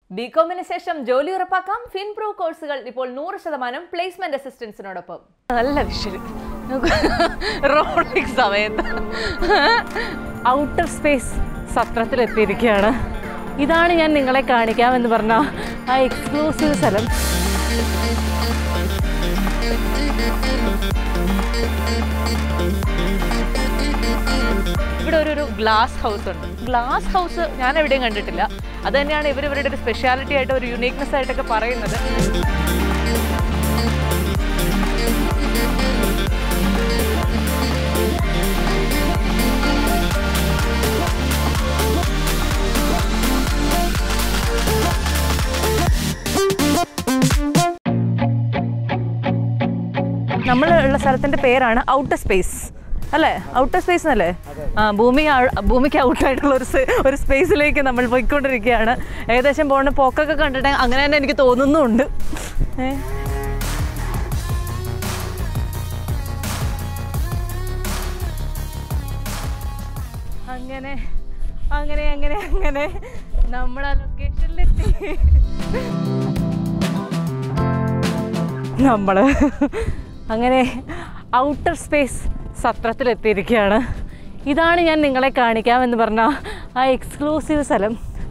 ബികോമിന് ശേഷം ജോലി ഉറപ്പാക്കാം ഫിൻപ്രോ കോഴ്സുകൾ ഇപ്പോൾ നൂറ് ശതമാനം പ്ലേസ്മെന്റ് അസിസ്റ്റൻസിനോടൊപ്പം നല്ല വിഷയം റോഡിക് സമയത്ത് ഔട്ടർ സ്പേസ് സത്രത്തിലെത്തിയിരിക്കുകയാണ് ഇതാണ് ഞാൻ നിങ്ങളെ കാണിക്കാമെന്ന് പറഞ്ഞ ആ എക്സ്ക്ലൂസീവ് സ്ഥലം ഇവിടെ ഒരു ഒരു ഗ്ലാസ് ഹൗസ് ഉണ്ട് ഗ്ലാസ് ഹൗസ് ഞാൻ എവിടെയും കണ്ടിട്ടില്ല അത് തന്നെയാണ് ഇവർ ഇവരുടെ ഒരു സ്പെഷ്യാലിറ്റി ആയിട്ട് ഒരു യുണീക്നെസ് ആയിട്ടൊക്കെ പറയുന്നത് നമ്മൾ ഉള്ള സ്ഥലത്തിന്റെ പേരാണ് ഔട്ടർ സ്പേസ് അല്ലേ ഔട്ടർ സ്പേസ് എന്നല്ലേ ആ ഭൂമി ആ- ഭൂമിക്ക് ഔട്ടായിട്ടുള്ള ഒരു സ്- ഒരു സ്പേസിലേക്ക് നമ്മൾ പോയിക്കൊണ്ടിരിക്കുകയാണ് ഏകദേശം പോകുന്ന പോക്കൊക്കെ കണ്ടിട്ട് അങ്ങനെ തന്നെ എനിക്ക് തോന്നുന്നുണ്ട് ഏ അങ്ങനെ അങ്ങനെ അങ്ങനെ അങ്ങനെ നമ്മൾ ആ ലൊക്കേഷനിലെത്തി നമ്മൾ അങ്ങനെ ഔട്ടർ സ്പേസ് സത്രത്തിലെത്തിയിരിക്കുകയാണ് ഇതാണ് ഞാൻ നിങ്ങളെ കാണിക്കാമെന്ന് പറഞ്ഞ ആ എക്സ്ക്ലൂസീവ് സ്ഥലം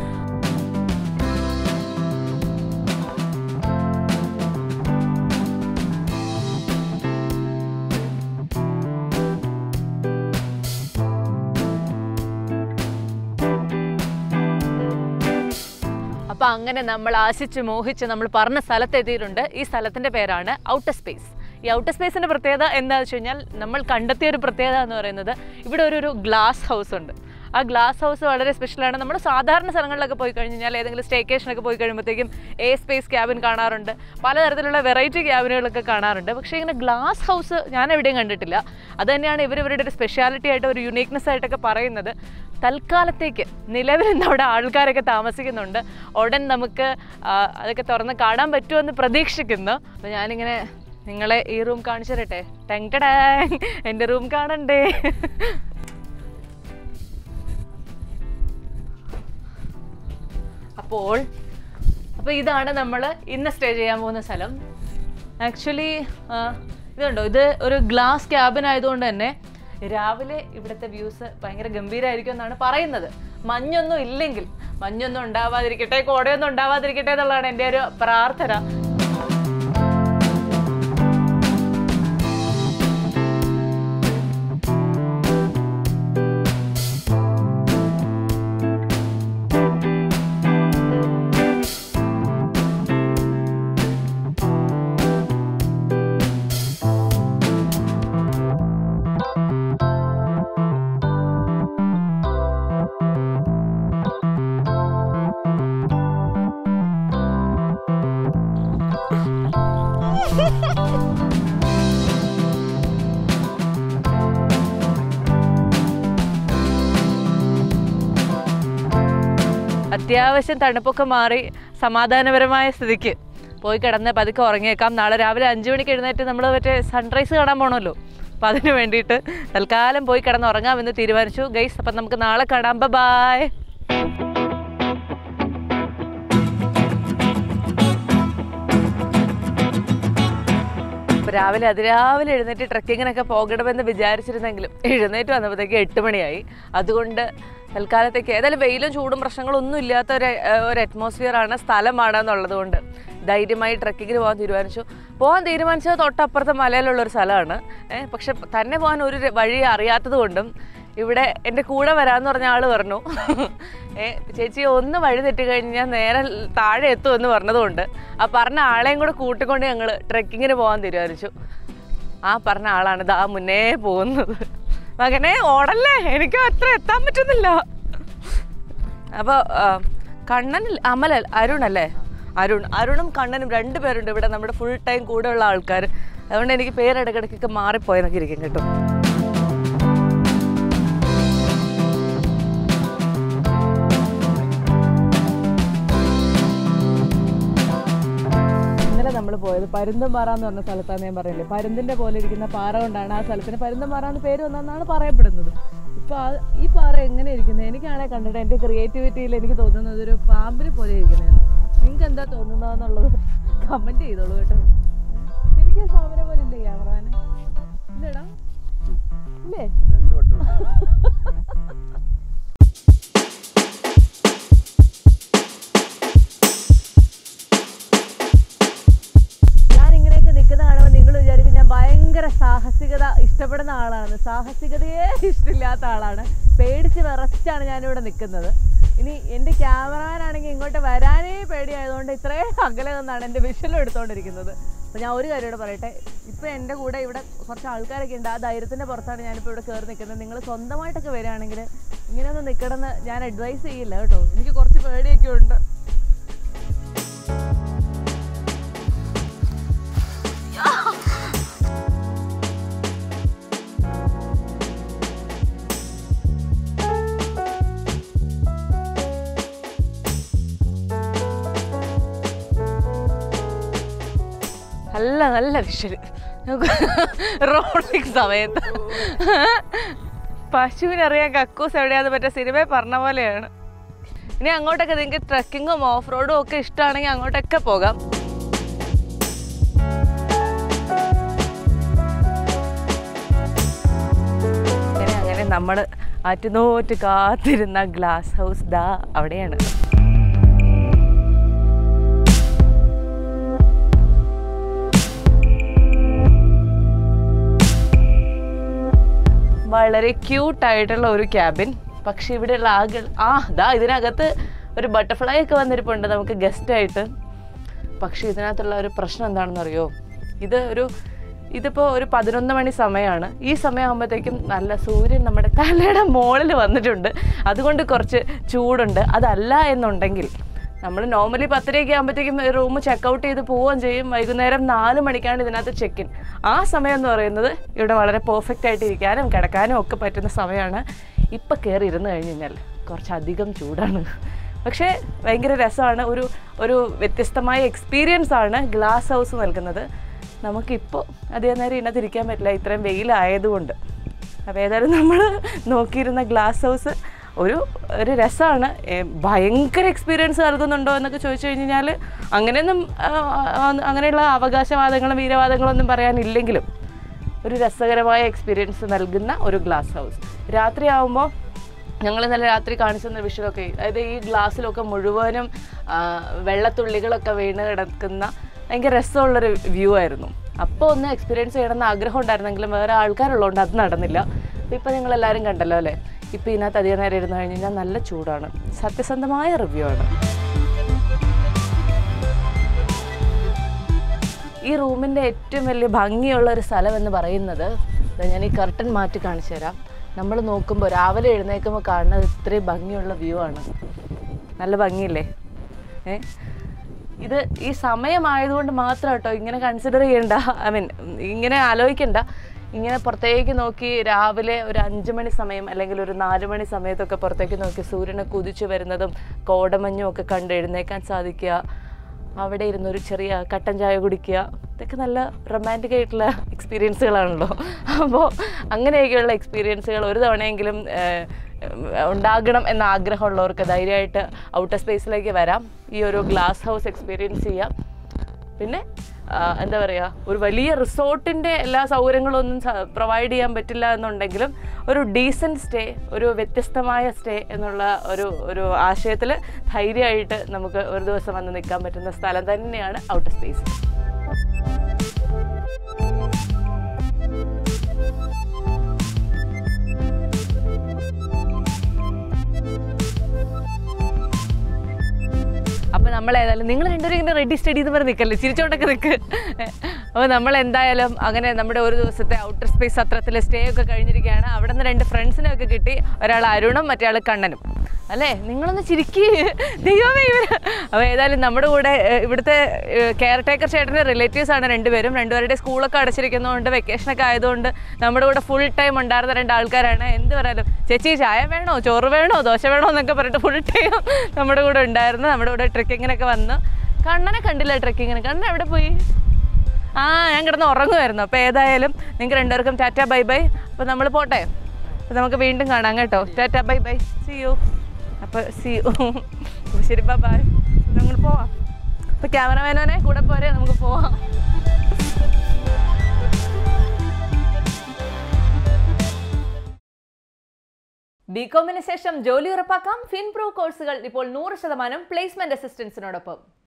അപ്പൊ അങ്ങനെ നമ്മൾ ആശിച്ച് മോഹിച്ച് നമ്മൾ പറഞ്ഞ സ്ഥലത്തെത്തിയിട്ടുണ്ട് ഈ സ്ഥലത്തിന്റെ പേരാണ് ഔട്ടർ സ്പേസ് ഈ ഔട്ടർ സ്പേസിന്റെ പ്രത്യേകത എന്താണെന്ന് വെച്ച് കഴിഞ്ഞാൽ നമ്മൾ കണ്ടെത്തിയ ഒരു പ്രത്യേകത എന്ന് പറയുന്നത് ഇവിടെ ഒരു ഒരു ഗ്ലാസ് ഹൗസ് ഉണ്ട് ആ ഗ്ലാസ് ഹൗസ് വളരെ സ്പെഷ്യലാണ് നമ്മൾ സാധാരണ സ്ഥലങ്ങളിലൊക്കെ പോയി കഴിഞ്ഞ് കഴിഞ്ഞാൽ ഏതെങ്കിലും സ്റ്റേക്കേഷനൊക്കെ പോയി കഴിയുമ്പോഴത്തേക്കും എ സ്പേസ് ക്യാബിൻ കാണാറുണ്ട് പലതരത്തിലുള്ള വെറൈറ്റി ക്യാബിനുകളൊക്കെ കാണാറുണ്ട് പക്ഷേ ഇങ്ങനെ ഗ്ലാസ് ഹൗസ് ഞാൻ എവിടെയും കണ്ടിട്ടില്ല അത് തന്നെയാണ് ഇവർ ഇവരുടെ ഒരു സ്പെഷ്യാലിറ്റി ആയിട്ട് ഒരു യുണീക്നെസ് ആയിട്ടൊക്കെ പറയുന്നത് തൽക്കാലത്തേക്ക് നിലവിൽ ഇന്ന് അവിടെ ആൾക്കാരൊക്കെ താമസിക്കുന്നുണ്ട് ഉടൻ നമുക്ക് ആ, അതൊക്കെ തുറന്ന് കാണാൻ പറ്റുമെന്ന് പ്രതീക്ഷിക്കുന്നു അപ്പോൾ ഞാനിങ്ങനെ നിങ്ങളെ ഈ റൂം കാണിച്ചു തരട്ടെ ടെങ് ടടാങ് എൻ്റെ റൂം കാണണ്ടേ അപ്പോൾ അപ്പോൾ ഇതാണ് നമ്മൾ ഇന്ന് സ്റ്റേ ചെയ്യാൻ പോകുന്ന സ്ഥലം ആക്ച്വലി ഇതുണ്ടോ ഇത് ഒരു ഗ്ലാസ് ക്യാബിൻ ആയതുകൊണ്ട് തന്നെ രാവിലെ ഇവിടുത്തെ വ്യൂസ് ഭയങ്കര ഗംഭീരമായിരിക്കും എന്നാണ് പറയുന്നത് മഞ്ഞൊന്നും ഇല്ലെങ്കിൽ മഞ്ഞൊന്നും ഉണ്ടാവാതിരിക്കട്ടെ കോടയൊന്നും ഉണ്ടാവാതിരിക്കട്ടെ എന്നുള്ളതാണ് എൻ്റെ ഒരു പ്രാർത്ഥന അത്യാവശ്യം തണുപ്പൊക്കെ മാറി സമാധാനപരമായ സ്ഥിതിക്ക് പോയി കിടന്ന് പതുക്കെ ഉറങ്ങിയേക്കാം നാളെ രാവിലെ അഞ്ച് മണിക്ക് എഴുന്നേറ്റ് നമ്മൾ മറ്റേ സൺറൈസ് കാണാൻ പോകണമല്ലോ അപ്പം അതിന് വേണ്ടിയിട്ട് തൽക്കാലം പോയി കിടന്ന് ഉറങ്ങാമെന്ന് തീരുമാനിച്ചു ഗൈസ് അപ്പം നമുക്ക് നാളെ കാണാം ബൈ അപ്പോൾ രാവിലെ അതിരാവിലെ എഴുന്നേറ്റ് ട്രക്കിങ്ങിനൊക്കെ പോകണമെന്ന് വിചാരിച്ചിരുന്നെങ്കിലും എഴുന്നേറ്റ് വന്നപ്പോഴത്തേക്ക് എട്ട് മണിയായി അതുകൊണ്ട് തൽക്കാലത്തേക്ക് ഏതായാലും വെയിലും ചൂടും പ്രശ്നങ്ങളൊന്നും ഇല്ലാത്ത ഒരു ഏഹ്, ഒരു അറ്റ്മോസ്ഫിയർ ആണ് സ്ഥലമാണ് എന്നുള്ളത് കൊണ്ട് ധൈര്യമായി ട്രക്കിങ്ങിന് പോകാൻ തീരുമാനിച്ചു പോകാൻ തീരുമാനിച്ചത് തൊട്ടപ്പുറത്തെ മലയിലുള്ള ഒരു സ്ഥലമാണ് ഏഹ്, പക്ഷെ തന്നെ പോകാൻ ഒരു ര- വഴി അറിയാത്തത് കൊണ്ടും ഇവിടെ എൻ്റെ കൂടെ വരാമെന്ന് പറഞ്ഞ ആൾ പറഞ്ഞു ഏ ചേച്ചി ഒന്ന് വഴി തെറ്റി കഴിഞ്ഞാൽ നേരെ താഴെ എത്തുമെന്ന് പറഞ്ഞതുകൊണ്ട് ആ പറഞ്ഞ ആളെയും കൂടെ കൂട്ടിക്കൊണ്ട് ഞങ്ങൾ ട്രെക്കിങ്ങിന് പോകാൻ തീരുമാനിച്ചു ആ പറഞ്ഞ ആളാണ് ഇതാ മുന്നേ പോകുന്നത് മകനെ ഓടല്ലേ എനിക്ക് അത്ര എത്താൻ പറ്റുന്നില്ല അപ്പോൾ കണ്ണൻ അമല അരുൺ അല്ലേ അരുൺ അരുണും കണ്ണനും രണ്ടുപേരുണ്ട് ഇവിടെ നമ്മുടെ ഫുൾ ടൈം കൂടെയുള്ള ആൾക്കാർ അതുകൊണ്ട് എനിക്ക് പേരിടക്കിടക്കൊക്കെ മാറിപ്പോയെന്നൊക്കെ ഇരിക്കും കേട്ടോ ഇന്നലെ നമ്മൾ പോയത് പരുന്തംപാറ എന്ന് പറഞ്ഞ സ്ഥലത്താണ് ഞാൻ പറഞ്ഞില്ലേ പരുന്തിന്റെ പോലെ ഇരിക്കുന്ന പാറ കൊണ്ടാണ് ആ സ്ഥലത്തിന് പരുന്തംപാറ എന്ന് പേര് വന്നതെന്നാണ് പറയപ്പെടുന്നത് ഇപ്പൊ ആ- ഈ പാറ എങ്ങനെ ഇരിക്കുന്നത് എനിക്കാണെ കണ്ടിട്ട് എന്റെ ക്രിയേറ്റിവിറ്റിയിൽ എനിക്ക് തോന്നുന്നത് ഒരു പാമ്പിനെ പോലെ ഇരിക്കുന്നതെന്ന് എന്താ തോന്നുന്നതെന്നുള്ളത് കമന്റ് ചെയ്തോളൂ കേട്ടോ ശരിക്കും സാമനെ പോലെ ഇല്ലേ ക്യാമറാന് ഇല്ലടാ ഇല്ലേ രണ്ട് വട്ടം ഞാൻ ഇങ്ങനെയൊക്കെ നിൽക്കുന്ന കാണുമ്പോൾ നിങ്ങൾ വിചാരിക്കും ഞാൻ ഭയങ്കര സാഹസികത ഇഷ്ടപ്പെടുന്ന ആളാണ് സാഹസികതയെ ഇഷ്ടമില്ലാത്ത ആളാണ് പേടിച്ച് വിറച്ചാണ് ഞാനിവിടെ നിൽക്കുന്നത് ഇനി എൻ്റെ ക്യാമറമാനാണെങ്കിൽ ഇങ്ങോട്ട് വരാനേ പേടിയായതുകൊണ്ട് ഇത്രയും അകലെ നിന്നാണ് എൻ്റെ വിഷലും എടുത്തുകൊണ്ടിരിക്കുന്നത് അപ്പോൾ ഞാൻ ഒരു കാര്യം കൂടെ പറയട്ടെ ഇപ്പോൾ എൻ്റെ കൂടെ ഇവിടെ കുറച്ച് ആൾക്കാരൊക്കെ ഉണ്ട് ആ ധൈര്യത്തിൻ്റെ പുറത്താണ് ഞാനിപ്പോൾ ഇവിടെ കയറി നിൽക്കുന്നത് നിങ്ങൾ സ്വന്തമായിട്ടൊക്കെ വരികയാണെങ്കിൽ ഇങ്ങനെയൊന്നും നിൽക്കണമെന്ന് ഞാൻ അഡ്വൈസ് ചെയ്യില്ല കേട്ടോ എനിക്ക് കുറച്ച് പേടിയൊക്കെ ഉണ്ട് നല്ല നല്ല വിഷല് റോഡിങ് സമയത്ത് പശുവിനറിയാൻ കക്കൂസ് എവിടെയാന്ന് പറ്റിയ സിനിമയിൽ പറഞ്ഞ പോലെയാണ് ഇനി അങ്ങോട്ടൊക്കെ നിങ്ങൾക്ക് ട്രക്കിങ്ങും ഓഫ് റോഡും ഒക്കെ ഇഷ്ടമാണെങ്കിൽ അങ്ങോട്ടൊക്കെ പോകാം അങ്ങനെ അങ്ങനെ നമ്മൾ ആറ്റുനോറ്റ് കാത്തിരുന്ന ഗ്ലാസ് ഹൗസ് ദാ അവിടെയാണ് വളരെ ക്യൂട്ടായിട്ടുള്ള ഒരു ക്യാബിൻ പക്ഷെ ഇവിടെയുള്ള ആകൾ ആ ദാ ഇതിനകത്ത് ഒരു ബട്ടർഫ്ലൈ ഒക്കെ വന്നിരിപ്പുണ്ട് നമുക്ക് ഗസ്റ്റായിട്ട് പക്ഷെ ഇതിനകത്തുള്ള ഒരു പ്രശ്നം എന്താണെന്ന് അറിയോ ഇത് ഒരു ഇതിപ്പോൾ ഒരു പതിനൊന്ന് മണി സമയമാണ് ഈ സമയമാകുമ്പോഴത്തേക്കും നല്ല സൂര്യൻ നമ്മുടെ തലയുടെ മുകളിൽ വന്നിട്ടുണ്ട് അതുകൊണ്ട് കുറച്ച് ചൂടുണ്ട് അതല്ല എന്നുണ്ടെങ്കിൽ നമ്മൾ നോർമലി പത്തരയൊക്കെ ആകുമ്പോഴത്തേക്കും റൂം ചെക്കൗട്ട് ചെയ്ത് പോവുകയും ചെയ്യും വൈകുന്നേരം നാല് മണിക്കാണ് ഇതിനകത്ത് ചെക്ക് ഇൻ ആ സമയം എന്ന് പറയുന്നത് ഇവിടെ വളരെ പെർഫെക്റ്റ് ആയിട്ട് ഇരിക്കാനും കിടക്കാനും ഒക്കെ പറ്റുന്ന സമയമാണ് ഇപ്പം കയറി ഇരുന്ന് കഴിഞ്ഞ് കഴിഞ്ഞാൽ കുറച്ചധികം ചൂടാണ് പക്ഷേ ഭയങ്കര രസമാണ് ഒരു ഒരു വ്യത്യസ്തമായ എക്സ്പീരിയൻസ് ആണ് ഗ്ലാസ് ഹൗസ് നൽകുന്നത് നമുക്കിപ്പോൾ അതേ നേരം ഇതിനകത്ത് ഇരിക്കാൻ പറ്റില്ല ഇത്രയും വെയിലായതുകൊണ്ട് അപ്പോൾ ഏതായാലും നമ്മൾ നോക്കിയിരുന്ന ഗ്ലാസ് ഹൗസ് ഒരു ഒരു രസമാണ് ഭയങ്കര എക്സ്പീരിയൻസ് നൽകുന്നുണ്ടോ എന്നൊക്കെ ചോദിച്ചു കഴിഞ്ഞാൽ അങ്ങനെയൊന്നും ആ, ആ, അങ്ങനെയുള്ള അവകാശവാദങ്ങളും വീരവാദങ്ങളും ഒന്നും പറയാനില്ലെങ്കിലും ഒരു രസകരമായ എക്സ്പീരിയൻസ് നൽകുന്ന ഒരു ഗ്ലാസ് ഹൗസ് രാത്രിയാവുമ്പോൾ ഞങ്ങൾ ഇന്നലെ രാത്രി കാണിച്ചെന്ന വിഷയമൊക്കെ അതായത് ഈ ഗ്ലാസ്സിലൊക്കെ മുഴുവനും ആ, വെള്ളത്തുള്ളികളൊക്കെ വീണ് കിടക്കുന്ന ഭയങ്കര രസമുള്ളൊരു വ്യൂ ആയിരുന്നു അപ്പോൾ ഒന്ന് എക്സ്പീരിയൻസ് ചെയ്യണമെന്ന് ആഗ്രഹം ഉണ്ടായിരുന്നെങ്കിലും വേറെ ആൾക്കാരുള്ളതുകൊണ്ട് അത് നടന്നില്ല അപ്പോൾ ഇപ്പോൾ നിങ്ങളെല്ലാവരും കണ്ടല്ലോ അല്ലേ ഇപ്പോൾ ഇതിനകത്ത് അധികം നേരം ഇരുന്ന് കഴിഞ്ഞ് കഴിഞ്ഞാൽ നല്ല ചൂടാണ് സത്യസന്ധമായ റിവ്യൂ ആണ് ഈ റൂമിൻ്റെ ഏറ്റവും വലിയ ഭംഗിയുള്ള ഒരു സ്ഥലം എന്ന് പറയുന്നത് ദാ ഞാൻ ഈ കർട്ടൻ മാറ്റി കാണിച്ചു തരാം നമ്മൾ നോക്കുമ്പോൾ രാവിലെ എഴുന്നേൽക്കുമ്പോൾ കാണുന്നത് ഇത്രയും ഭംഗിയുള്ള വ്യൂ ആണ് നല്ല ഭംഗിയില്ലേ ഏ ഇത് ഈ സമയമായതുകൊണ്ട് മാത്രം കേട്ടോ ഇങ്ങനെ കൺസിഡർ ചെയ്യണ്ട ഐ മീൻ ഇങ്ങനെ ആലോചിക്കണ്ട ഇങ്ങനെ പുറത്തേക്ക് നോക്കി രാവിലെ ഒരു അഞ്ച് മണി സമയം അല്ലെങ്കിൽ ഒരു നാല് മണി സമയത്തൊക്കെ പുറത്തേക്ക് നോക്കി സൂര്യനെ കുതിച്ചു വരുന്നതും കോടമഞ്ഞും ഒക്കെ കണ്ട് എഴുന്നേക്കാൻ സാധിക്കുക അവിടെ ഇരുന്ന് ഒരു ചെറിയ കട്ടൻ ചായ കുടിക്കുക ഇതൊക്കെ നല്ല റൊമാൻറ്റിക് ആയിട്ടുള്ള എക്സ്പീരിയൻസുകളാണല്ലോ അപ്പോൾ അങ്ങനെയൊക്കെയുള്ള എക്സ്പീരിയൻസുകൾ ഒരു തവണയെങ്കിലും ഏഹ്, ഉണ്ടാകണം എന്ന ആഗ്രഹമുള്ളവർക്ക് ധൈര്യമായിട്ട് ഔട്ടർ സ്പേസിലേക്ക് വരാം ഈ ഒരു ഗ്ലാസ് ഹൗസ് എക്സ്പീരിയൻസ് ചെയ്യാം പിന്നെ ആ, എന്താ പറയുക ഒരു വലിയ റിസോർട്ടിൻ്റെ എല്ലാ സൗകര്യങ്ങളൊന്നും പ്രൊവൈഡ് ചെയ്യാൻ പറ്റില്ല എന്നുണ്ടെങ്കിലും ഒരു ഡീസൻറ്റ് സ്റ്റേ ഒരു വ്യത്യസ്തമായ സ്റ്റേ എന്നുള്ള ഒരു ഒരു ആശയത്തിൽ ധൈര്യമായിട്ട് നമുക്ക് ഒരു ദിവസം വന്ന് നിൽക്കാൻ പറ്റുന്ന സ്ഥലം തന്നെയാണ് ഔട്ടർ സ്പേസ് അപ്പോൾ നമ്മൾ ഏതായാലും നിങ്ങൾ രണ്ടുപേരും ഇങ്ങനെ റെഡി സ്റ്റഡി എന്ന് പറഞ്ഞ് നിൽക്കല്ലേ ചിരിച്ചോണ്ടൊക്കെ നിൽക്ക് അപ്പോൾ നമ്മൾ എന്തായാലും അങ്ങനെ നമ്മുടെ ഒരു ദിവസത്തെ ഔട്ടർ സ്പേസ് സത്രത്തിൽ സ്റ്റേ ഒക്കെ കഴിഞ്ഞിരിക്കുകയാണ് അവിടെ നിന്ന് രണ്ട് ഫ്രണ്ട്സിനെ ഒക്കെ കിട്ടി ഒരാൾ അരുണും മറ്റേ ആൾ കണ്ണനും അല്ലേ നിങ്ങളൊന്ന് ചിരിക്കി ദൈവമേ ഇവർ അപ്പോൾ ഏതായാലും നമ്മുടെ കൂടെ ഏഹ്, ഇവിടുത്തെ കെയർ ടേക്കർ ചേട്ടൻ്റെ റിലേറ്റീവ്സ് ആണ് രണ്ടുപേരും രണ്ടുപേരുടെ സ്കൂളൊക്കെ അടച്ചിരിക്കുന്നതുകൊണ്ട് വെക്കേഷനൊക്കെ ആയതുകൊണ്ട് നമ്മുടെ കൂടെ ഫുൾ ടൈം ഉണ്ടായിരുന്ന രണ്ട് ആൾക്കാരാണ് എന്ത് പറയാലും ചേച്ചി ചായ വേണോ ചോറ് വേണോ ദോശ വേണോ എന്നൊക്കെ പറഞ്ഞിട്ട് ഫുൾ ടൈം നമ്മുടെ കൂടെ ഉണ്ടായിരുന്നു നമ്മുടെ കൂടെ ട്രെക്കിങ്ങിനൊക്കെ വന്ന് കണ്ണനെ കണ്ടില്ല ട്രെക്കിങ്ങിന് കണ്ണൻ എവിടെ പോയി ആ ഞാൻ കിടന്ന് ഉറങ്ങുമായിരുന്നു അപ്പോൾ ഏതായാലും നിങ്ങൾക്ക് രണ്ടുപേർക്കും ടാറ്റ ബൈ ബൈ അപ്പോൾ നമ്മൾ പോട്ടെ അപ്പോൾ നമുക്ക് വീണ്ടും കാണാം കേട്ടോ tata bye bye see you അപ്പോൾ സി യു ശരി ബൈ ബൈ നമ്മൾ പോവാം ഇപ്പൊ ക്യാമറമാനോനെ കൂടെ പോരെ നമുക്ക് പോവാം ബികോമിന് ശേഷം ജോലി ഉറപ്പാക്കാം ഫിൻപ്രൂവ് കോഴ്സുകൾ ഇപ്പോൾ നൂറ് ശതമാനം പ്ലേസ്മെന്റ് അസിസ്റ്റൻസിനോടൊപ്പം